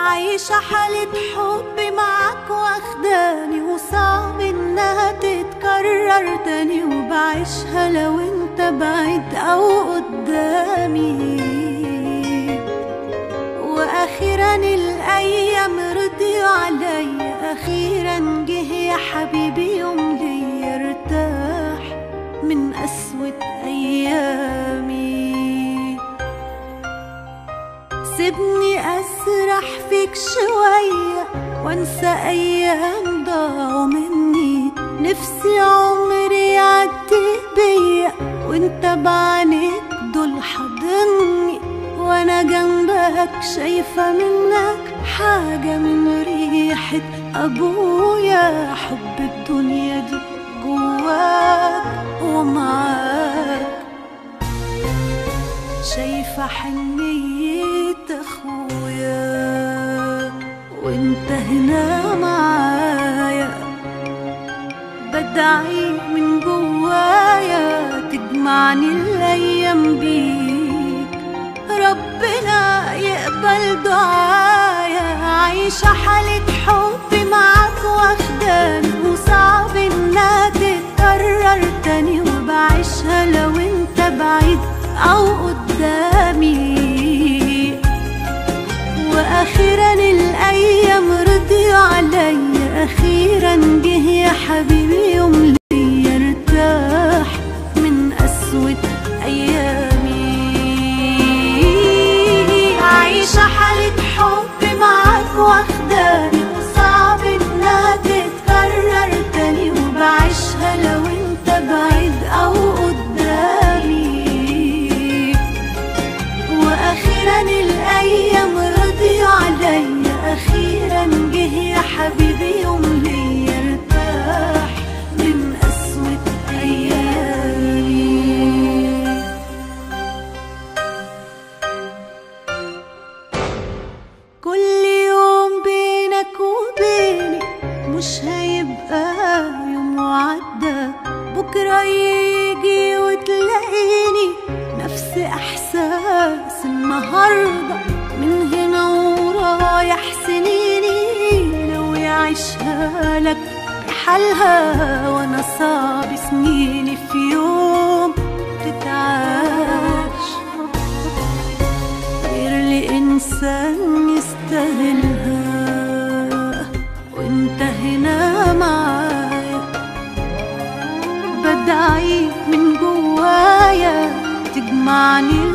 عايشة حالة حب معاك واخداني وصعب انها تتكرر تاني وبعيشها لو انت بعيد او قدامي واخيرا الايام رضيوا عليا اخيرا جه يا حبيبي يوم ليا ارتاح من قسوة ايامي سيبني اسرح فيك شوية وانسى ايام ضاعوا مني نفسي عمري يعدي بيا وانت بعينيك دول حاضني وانا جنبك شايفة منك حاجة من ريحة ابويا حب الدنيا دي جواك ومعاك شايفة حنية اخويا وانت هنا معايا بدعي من جوايا تجمعني الايام بيك ربنا يقبل دعايا عايشة حالة حب معاك واخداني وصعب انها تتكرر تاني وبعيشها لو انت بعيد او قدامي واخيرا الايام رضيوا عليا اخيرا جه يا حبيبي يوم ليا ارتاح من قسوة ايامي عايشة حالة حب معاك واخداني وصعب انها تتكرر تاني وبعيشها لو انت بعيد او قدامي واخيرا الايام رضيوا عليا اخيرا جه يا حبيبي يوم ليا ارتاح من قسوة ايامي كل يوم بينك وبيني مش هيبقى يوم وعدى بكرة يجي وتلاقيني نفس احساس النهاردة من هنا ورايح سنيني لو يعيشها لك بحالها وانا صعب سنيني في يوم تتعاش غير لإنسان يستاهلها وانت هنا معايا بدعي من جوايا تجمعني